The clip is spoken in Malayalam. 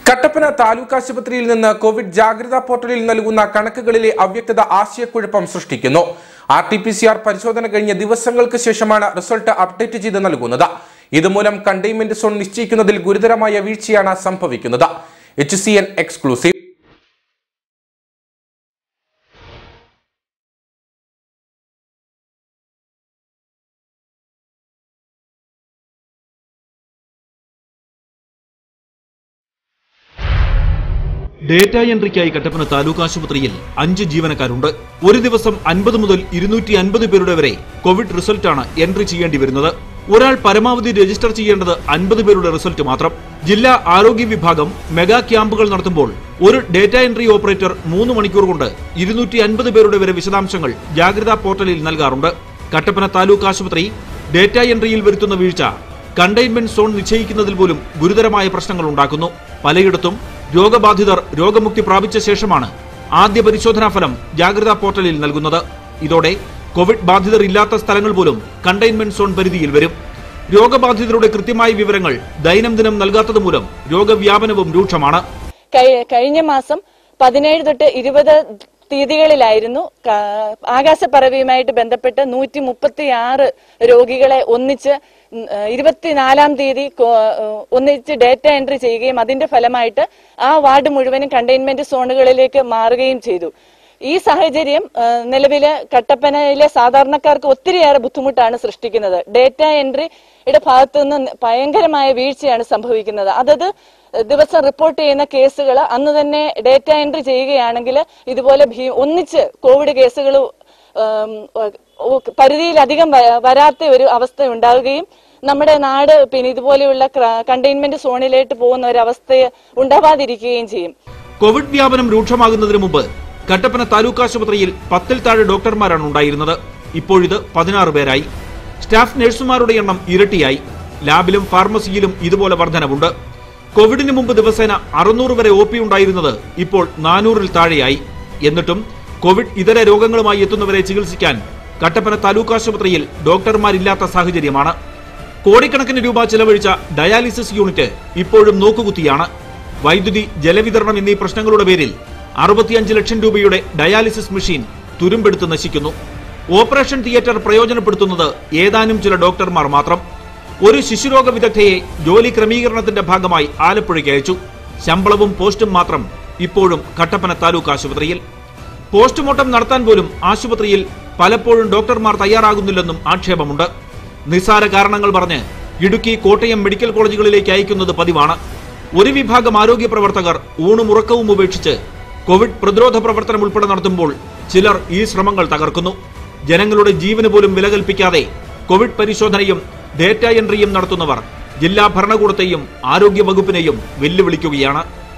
കട്ടപ്പന താലൂക്ക് ആശുപത്രിയിൽ നിന്ന് കോവിഡ് ജാഗ്രതാ പോർട്ടലിൽ നൽകുന്ന കണക്കുകളിലെ അവ്യക്തത ആശയക്കുഴപ്പം സൃഷ്ടിക്കുന്നു R T P C R പരിശോധന കഴിഞ്ഞ ദിവസങ്ങൾക്ക് ശേഷമാണ് റിസൾട്ട് അപ്ഡേറ്റ് ചെയ്ത് നൽകുന്നത് ഇതുമൂലം കണ്ടെയ്ൻമെന്റ് സോൺ നിശ്ചയിക്കുന്നതിൽ ഗുരുതരമായ വീഴ്ചയാണ് സംഭവിക്കുന്നത് H C N exclusive data എൻട്രിക്കായി കട്ടപ്പന താലൂക്ക് ആശുപത്രിയിൽ അഞ്ച് ജീവനക്കാരുണ്ട് ഒരു ദിവസം അൻപത് മുതൽ ഇരുന്നൂറ്റി അൻപത് പേരുടെ വരെ കോവിഡ് റിസൾട്ടാണ് എൻട്രി ചെയ്യേണ്ടി വരുന്നത് ഒരാൾ പരമാവധി രജിസ്റ്റർ ചെയ്യേണ്ടത് അൻപത് പേരുടെ റിസൾട്ട് മാത്രം ജില്ലാ ആരോഗ്യ വിഭാഗം മെഗാ ക്യാമ്പുകൾ നടത്തുമ്പോൾ ഒരു ഡേറ്റ എൻട്രി ഓപ്പറേറ്റർ മൂന്ന് മണിക്കൂർ കൊണ്ട് ഇരുന്നൂറ്റി അൻപത് പേരുടെ വരെ വിശദാംശങ്ങൾ ജാഗ്രതാ പോർട്ടലിൽ നൽകാറുണ്ട് കട്ടപ്പന താലൂക്ക് ആശുപത്രി ഡേറ്റ എൻട്രിയിൽ വരുത്തുന്ന വീഴ്ച കണ്ടെയ്ൻമെന്റ് സോൺ നിശ്ചയിക്കുന്നതിൽ പോലും ഗുരുതരമായ പ്രശ്നങ്ങൾ ഉണ്ടാക്കുന്നു പലയിടത്തും രോഗബാധിതർ രോഗമുക്തി പ്രാപിച്ച ശേഷമാണ് ആദ്യ പരിശോധനാ ഫലം ജാഗ്രതാ പോർട്ടലിൽ നൽകുന്നത് ഇതോടെ കോവിഡ് ബാധിതർ ഇല്ലാത്ത സ്ഥലങ്ങൾ പോലും കണ്ടെയ്ൻമെന്റ് സോൺ പരിധിയിൽ വരും രോഗബാധിതരുടെ കൃത്യമായ വിവരങ്ങൾ ദൈനംദിനം നൽകാത്തത് മൂലം രോഗവ്യാപനവും രൂക്ഷമാണ് കഴി- കഴിഞ്ഞ മാസം പതിനേഴ് തൊട്ട് ഇരുപത് തീയതികളിലായിരുന്നു കാ- ആകാശപ്പറവയുമായിട്ട് ബന്ധപ്പെട്ട് നൂറ്റി മുപ്പത്തി ആറ് രോഗികളെ ഒന്നിച്ച് ഉം, ഏഹ്, ഇരുപത്തിനാലാം തീയതി കോ- ഏഹ്, ഒന്നിച്ച് ഡേറ്റ എൻട്രി ചെയ്യുകയും അതിന്റെ ഫലമായിട്ട് ആ വാർഡ് മുഴുവനും കണ്ടെയ്ൻമെന്റ് സോണുകളിലേക്ക് മാറുകയും ചെയ്തു ഈ സാഹചര്യം ഏഹ്, നിലവില് കട്ടപ്പനയിലെ സാധാരണക്കാർക്ക് ഒത്തിരിയേറെ ബുദ്ധിമുട്ടാണ് സൃഷ്ടിക്കുന്നത് ഡേറ്റ എൻട്രിയുടെ ഭാഗത്തു നിന്ന് ഭയങ്കരമായ വീഴ്ചയാണ് സംഭവിക്കുന്നത് അതത് ദിവസം റിപ്പോർട്ട് ചെയ്യുന്ന കേസുകൾ അന്ന് തന്നെ ഡേറ്റ എൻട്രി ചെയ്യുകയാണെങ്കിൽ ഇതുപോലെ ഭീ- ഒന്നിച്ച് കോവിഡ് കേസുകൾ പരിധിയിലധികം വ- വരാത്ത ഒരു അവസ്ഥ ഉണ്ടാവുകയും നമ്മുടെ നാട് പിന്നെ ഇതുപോലെയുള്ള കണ്ടെയ്ൻമെന്റ് സോണിലേക്ക് പോകുന്ന ഒരു അവസ്ഥ ഉണ്ടാവാതിരിക്കുകയും ചെയ്യും കോവിഡ് വ്യാപനം രൂക്ഷമാകുന്നതിന് മുമ്പ് കട്ടപ്പന താലൂക്ക് ആശുപത്രിയിൽ പത്തിൽ താഴെ ഡോക്ടർമാരാണ് ഉണ്ടായിരുന്നത് ഇപ്പോഴിത് പതിനാറ് പേരായി സ്റ്റാഫ് നഴ്സുമാരുടെ എണ്ണം ഇരട്ടിയായി ലാബിലും ഫാർമസിയിലും ഇതുപോലെ വർധനവുണ്ട് കോവിഡിന് മുമ്പ് ദിവസേന അറുന്നൂറ് വരെ ഒ പി ഉണ്ടായിരുന്നത് ഇപ്പോൾ നാനൂറിൽ താഴെയായി എന്നിട്ടും കോവിഡ് ഇതര രോഗങ്ങളുമായി എത്തുന്നവരെ ചികിത്സിക്കാൻ കട്ടപ്പന താലൂക്ക് ആശുപത്രിയിൽ ഡോക്ടർമാരില്ലാത്ത സാഹചര്യമാണ് കോടിക്കണക്കിന് രൂപ ചെലവഴിച്ച ഡയാലിസിസ് യൂണിറ്റ് ഇപ്പോഴും നോക്കുകുത്തിയാണ് വൈദ്യുതി ജലവിതരണം എന്നീ പ്രശ്നങ്ങളുടെ പേരിൽ അറുപത്തിയഞ്ച് ലക്ഷം രൂപയുടെ ഡയാലിസിസ് മെഷീൻ തുരുമ്പെടുത്ത് നശിക്കുന്നു ഓപ്പറേഷൻ തിയേറ്റർ പ്രയോജനപ്പെടുത്തുന്നത് ഏതാനും ചില ഡോക്ടർമാർ മാത്രം ഒരു ശിശുരോഗ വിദഗ്ധയെ ജോലി ക്രമീകരണത്തിന്റെ ഭാഗമായി ആലപ്പുഴയ്ക്ക് അയച്ചു ശമ്പളവും പോസ്റ്റും മാത്രം ഇപ്പോഴും കട്ടപ്പന താലൂക്ക് ആശുപത്രിയിൽ പോസ്റ്റ്മോർട്ടം നടത്താൻ പോലും ആശുപത്രിയിൽ പലപ്പോഴും ഡോക്ടർമാർ തയ്യാറാകുന്നില്ലെന്നും ആക്ഷേപമുണ്ട് നിസ്സാര കാരണങ്ങൾ പറഞ്ഞ് ഇടുക്കി കോട്ടയം മെഡിക്കൽ കോളേജുകളിലേക്ക് അയക്കുന്നത് പതിവാണ് ഒരു വിഭാഗം ആരോഗ്യ പ്രവർത്തകർ ഊണും ഉറക്കവും ഉപേക്ഷിച്ച് കോവിഡ് പ്രതിരോധ പ്രവർത്തനം ഉൾപ്പെടെ നടത്തുമ്പോൾ ചിലർ ഈ ശ്രമങ്ങൾ തകർക്കുന്നു ജനങ്ങളുടെ ജീവന് പോലും വില കൽപ്പിക്കാതെ കോവിഡ് പരിശോധനയും ഡേറ്റ എൻട്രിയും നടത്തുന്നവർ ജില്ലാ ഭരണകൂടത്തെയും ആരോഗ്യ വകുപ്പിനെയും വെല്ലുവിളിക്കുകയാണ്